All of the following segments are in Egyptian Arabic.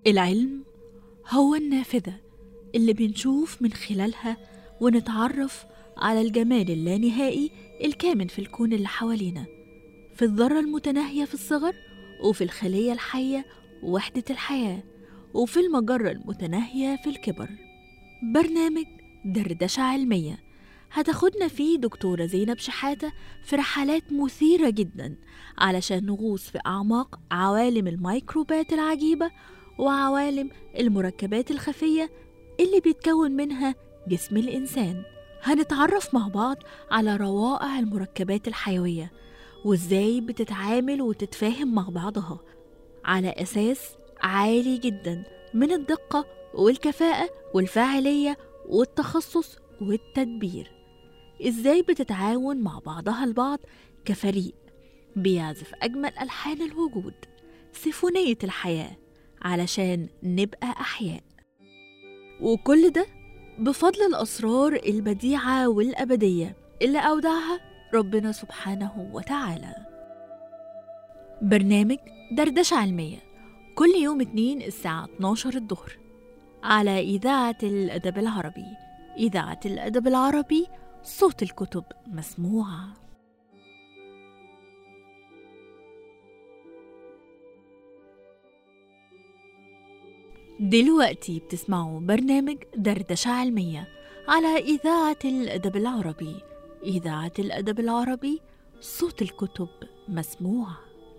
العلم هو النافذة اللي بنشوف من خلالها ونتعرف على الجمال اللانهائي الكامن في الكون اللي حوالينا في الذرة المتناهية في الصغر وفي الخلية الحية وحدة الحياة وفي المجرة المتناهية في الكبر برنامج دردشة علمية هتاخدنا فيه دكتورة زينب شحاتة في رحلات مثيرة جدا علشان نغوص في أعماق عوالم الميكروبات العجيبة وعوالم المركبات الخفية اللي بيتكون منها جسم الإنسان هنتعرف مع بعض على روائع المركبات الحيوية وإزاي بتتعامل وتتفاهم مع بعضها على أساس عالي جدا من الدقة والكفاءة والفاعلية والتخصص والتدبير إزاي بتتعاون مع بعضها البعض كفريق بيعزف أجمل ألحان الوجود سيفونية الحياة علشان نبقى أحياء وكل ده بفضل الأسرار البديعة والأبدية اللي أودعها ربنا سبحانه وتعالى برنامج دردشة علمية كل يوم اتنين الساعة 12 الظهر على إذاعة الأدب العربي إذاعة الأدب العربي صوت الكتب مسموعة دلوقتي بتسمعوا برنامج دردشة علمية على إذاعة الأدب العربي إذاعة الأدب العربي صوت الكتب مسموع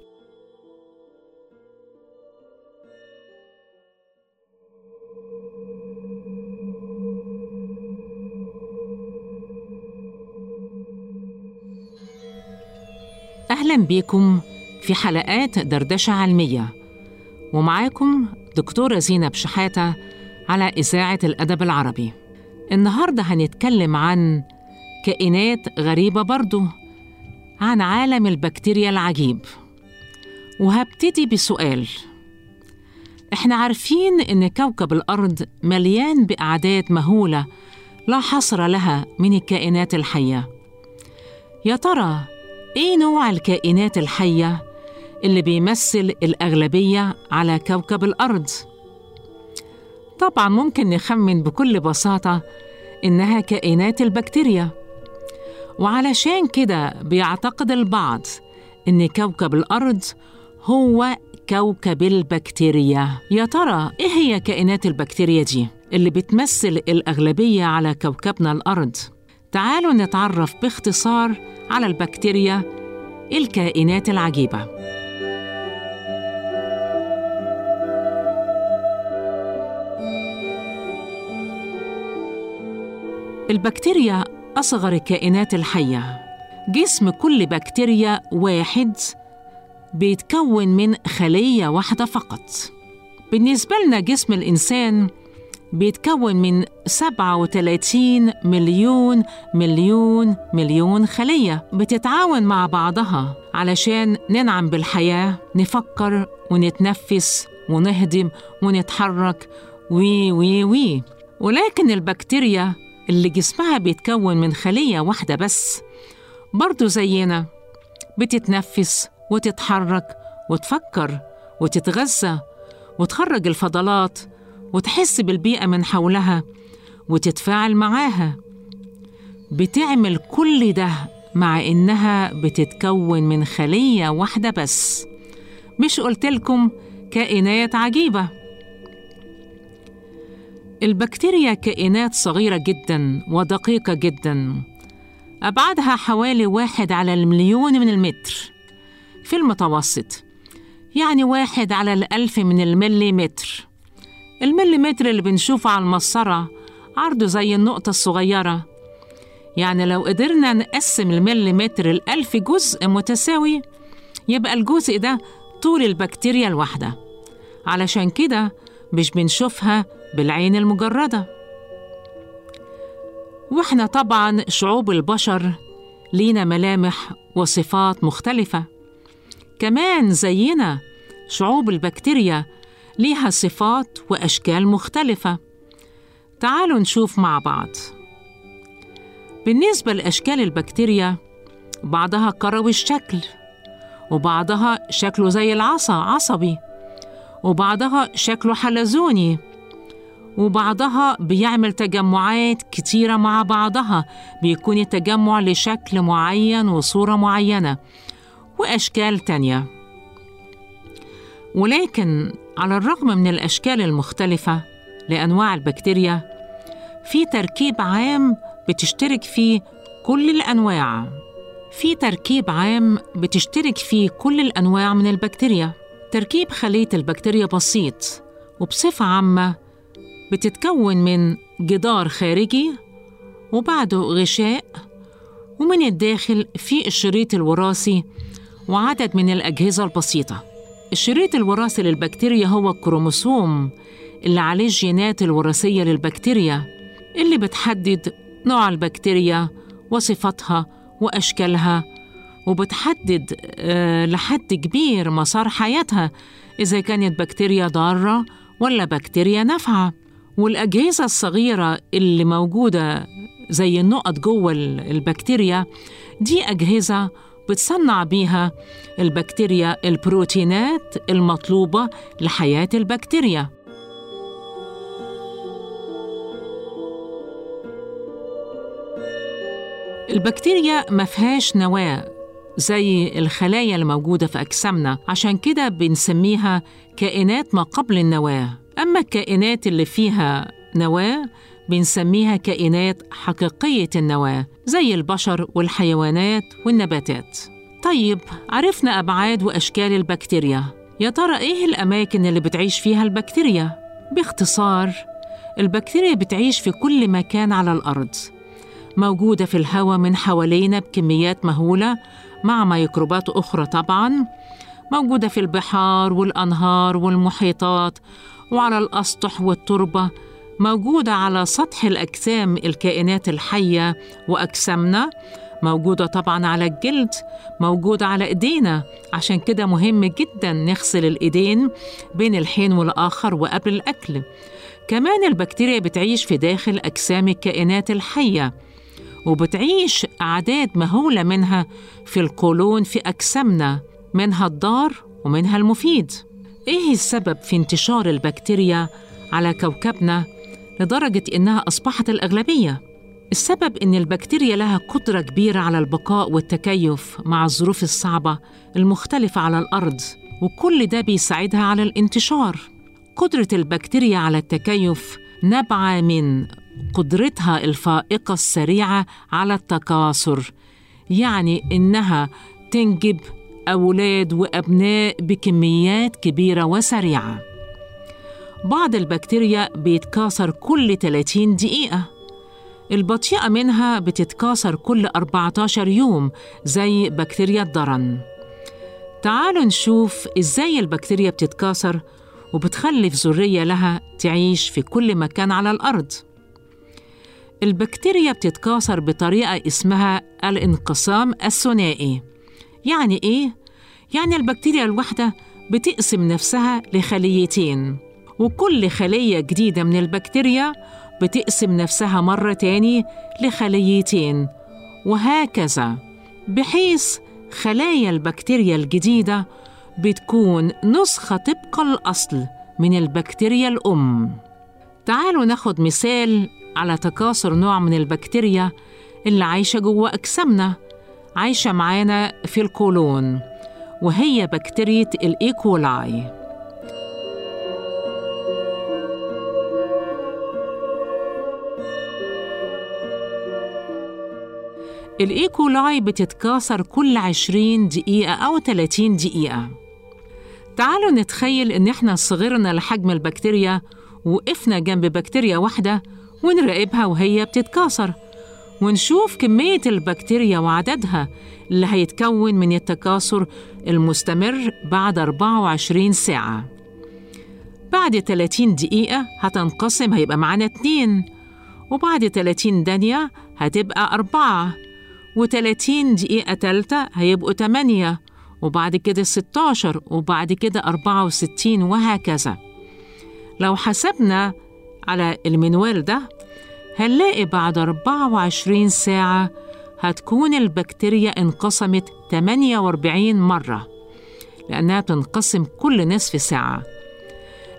أهلا بيكم في حلقات دردشة علمية ومعاكم دكتورة زينب شحاتة على إذاعة الأدب العربي النهاردة هنتكلم عن كائنات غريبة برضو عن عالم البكتيريا العجيب وهبتدي بسؤال احنا عارفين ان كوكب الارض مليان باعداد مهوله لا حصر لها من الكائنات الحيه يا ترى ايه نوع الكائنات الحيه اللي بيمثل الاغلبيه على كوكب الارض طبعا ممكن نخمن بكل بساطه انها كائنات البكتيريا وعلشان كده بيعتقد البعض ان كوكب الارض هو كوكب البكتيريا يا ترى ايه هي كائنات البكتيريا دي اللي بتمثل الاغلبيه على كوكبنا الارض تعالوا نتعرف باختصار على البكتيريا الكائنات العجيبه البكتيريا اصغر الكائنات الحيه جسم كل بكتيريا واحد بيتكون من خليه واحده فقط بالنسبه لنا جسم الانسان بيتكون من 37 مليون مليون مليون خلية بتتعاون مع بعضها علشان ننعم بالحياة نفكر ونتنفس ونهضم ونتحرك وي وي وي ولكن البكتيريا اللي جسمها بيتكون من خلية واحدة بس برضو زينا بتتنفس وتتحرك وتفكر وتتغذى وتخرج الفضلات وتحس بالبيئة من حولها وتتفاعل معاها بتعمل كل ده مع إنها بتتكون من خلية واحدة بس مش قلتلكم كائنات عجيبة البكتيريا كائنات صغيرة جدا ودقيقة جدا أبعادها حوالي واحد على المليون من المتر في المتوسط يعني واحد على الألف من المليمتر المليمتر اللي بنشوفه على المسطرة عرضه زي النقطة الصغيرة يعني لو قدرنا نقسم المليمتر لألف جزء متساوي يبقى الجزء ده طول البكتيريا الواحدة علشان كده مش بنشوفها بالعين المجردة واحنا طبعا شعوب البشر لينا ملامح وصفات مختلفة كمان زينا شعوب البكتيريا ليها صفات وأشكال مختلفة تعالوا نشوف مع بعض بالنسبة لأشكال البكتيريا بعضها كروي الشكل وبعضها شكله زي العصا عصبي وبعضها شكله حلزوني وبعضها بيعمل تجمعات كتيرة مع بعضها بيكون التجمع لشكل معين وصورة معينة وأشكال تانية ولكن على الرغم من الأشكال المختلفة لأنواع البكتيريا في تركيب عام بتشترك فيه كل الأنواع في تركيب عام بتشترك فيه كل الأنواع من البكتيريا تركيب خلية البكتيريا بسيط وبصفة عامة بتتكون من جدار خارجي وبعده غشاء ومن الداخل في الشريط الوراثي وعدد من الأجهزة البسيطة الشريط الوراثي للبكتيريا هو الكروموسوم اللي عليه الجينات الوراثية للبكتيريا اللي بتحدد نوع البكتيريا وصفاتها وأشكالها وبتحدد أه لحد كبير مسار حياتها إذا كانت بكتيريا ضارة ولا بكتيريا نافعة والأجهزة الصغيرة اللي موجودة زي النقط جوه البكتيريا دي أجهزة بتصنع بيها البكتيريا البروتينات المطلوبة لحياة البكتيريا البكتيريا ما فيهاش نواة زي الخلايا الموجودة في أجسامنا عشان كده بنسميها كائنات ما قبل النواة أما الكائنات اللي فيها نواة بنسميها كائنات حقيقية النواة زي البشر والحيوانات والنباتات طيب عرفنا أبعاد وأشكال البكتيريا يا ترى إيه الأماكن اللي بتعيش فيها البكتيريا؟ باختصار البكتيريا بتعيش في كل مكان على الأرض موجودة في الهواء من حوالينا بكميات مهولة مع ميكروبات أخرى طبعاً موجودة في البحار والأنهار والمحيطات وعلى الأسطح والتربة موجودة على سطح الأجسام الكائنات الحية وأجسامنا موجودة طبعا على الجلد موجودة على إيدينا عشان كده مهم جدا نغسل الإيدين بين الحين والآخر وقبل الأكل كمان البكتيريا بتعيش في داخل أجسام الكائنات الحية وبتعيش أعداد مهولة منها في القولون في أجسامنا منها الضار ومنها المفيد إيه السبب في انتشار البكتيريا على كوكبنا لدرجة إنها أصبحت الأغلبية؟ السبب إن البكتيريا لها قدرة كبيرة على البقاء والتكيف مع الظروف الصعبة المختلفة على الأرض وكل ده بيساعدها على الانتشار قدرة البكتيريا على التكيف نابعة من قدرتها الفائقة السريعة على التكاثر يعني إنها تنجب أولاد وأبناء بكميات كبيرة وسريعة بعض البكتيريا بيتكاثر كل 30 دقيقة البطيئة منها بتتكاثر كل 14 يوم زي بكتيريا الضرن تعالوا نشوف إزاي البكتيريا بتتكاثر وبتخلف ذرية لها تعيش في كل مكان على الأرض البكتيريا بتتكاثر بطريقة اسمها الانقسام الثنائي يعني إيه؟ يعني البكتيريا الواحدة بتقسم نفسها لخليتين وكل خلية جديدة من البكتيريا بتقسم نفسها مرة تاني لخليتين وهكذا بحيث خلايا البكتيريا الجديدة بتكون نسخة طبق الأصل من البكتيريا الأم تعالوا ناخد مثال على تكاثر نوع من البكتيريا اللي عايشة جوه أجسامنا عايشة معانا في القولون وهي بكتيريا الإيكولاي الإيكولاي بتتكاثر كل 20 دقيقة أو 30 دقيقة تعالوا نتخيل إن إحنا صغرنا لحجم البكتيريا وقفنا جنب بكتيريا واحدة ونراقبها وهي بتتكاثر ونشوف كمية البكتيريا وعددها اللي هيتكون من التكاثر المستمر بعد 24 ساعة بعد 30 دقيقة هتنقسم هيبقى معانا اتنين وبعد 30 دنيا هتبقى أربعة و30 دقيقة تالتة هيبقوا تمانية وبعد كده 16 وبعد كده 64 وهكذا لو حسبنا على المنوال ده هنلاقي بعد 24 ساعة هتكون البكتيريا انقسمت 48 مرة لأنها بتنقسم كل نصف ساعة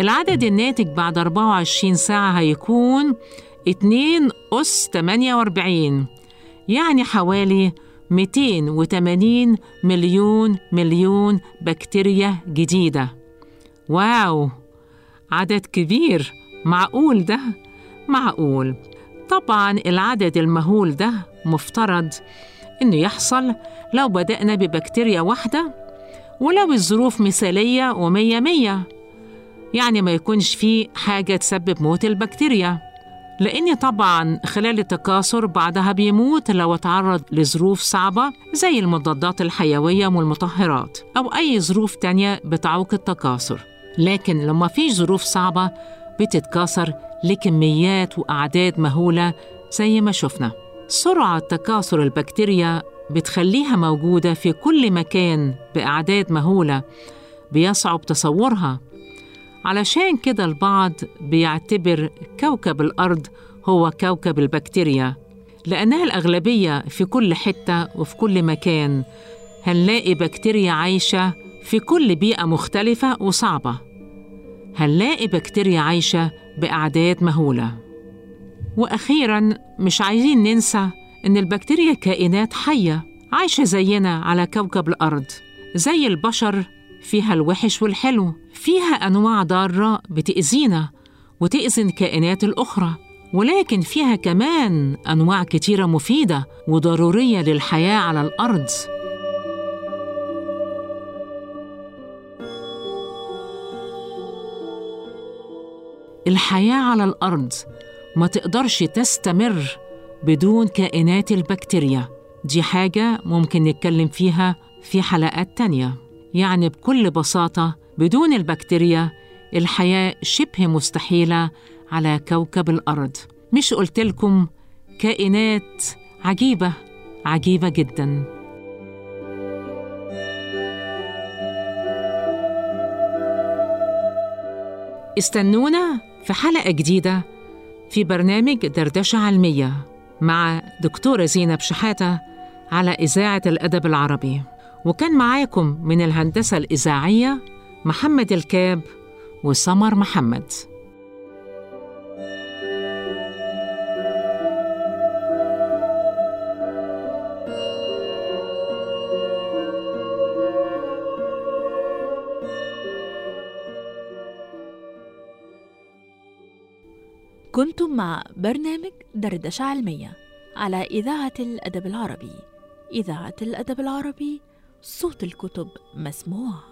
العدد الناتج بعد 24 ساعة هيكون 2 أس 48 يعني حوالي 280 مليون مليون بكتيريا جديدة واو عدد كبير معقول ده معقول طبعا العدد المهول ده مفترض انه يحصل لو بدأنا ببكتيريا واحدة ولو الظروف مثالية ومية مية يعني ما يكونش فيه حاجة تسبب موت البكتيريا لأن طبعا خلال التكاثر بعدها بيموت لو اتعرض لظروف صعبة زي المضادات الحيوية والمطهرات أو أي ظروف تانية بتعوق التكاثر لكن لما في ظروف صعبة بتتكاثر لكميات وأعداد مهولة زي ما شفنا سرعة تكاثر البكتيريا بتخليها موجودة في كل مكان بأعداد مهولة بيصعب تصورها علشان كده البعض بيعتبر كوكب الأرض هو كوكب البكتيريا لأنها الأغلبية في كل حتة وفي كل مكان هنلاقي بكتيريا عايشة في كل بيئة مختلفة وصعبة هنلاقي بكتيريا عايشة بأعداد مهولة وأخيراً مش عايزين ننسى إن البكتيريا كائنات حية عايشة زينا على كوكب الأرض زي البشر فيها الوحش والحلو فيها أنواع ضارة بتأذينا وتأذي الكائنات الأخرى ولكن فيها كمان أنواع كتيرة مفيدة وضرورية للحياة على الأرض الحياة على الأرض ما تقدرش تستمر بدون كائنات البكتيريا دي حاجة ممكن نتكلم فيها في حلقات تانية يعني بكل بساطة بدون البكتيريا الحياة شبه مستحيلة على كوكب الأرض مش قلت لكم كائنات عجيبة عجيبة جدا استنونا في حلقة جديدة في برنامج دردشة علمية مع دكتورة زينب شحاتة على إذاعة الأدب العربي وكان معاكم من الهندسة الإذاعية محمد الكاب وسمر محمد كنتم مع برنامج دردشة علمية على إذاعة الأدب العربي إذاعة الأدب العربي صوت الكتب مسموع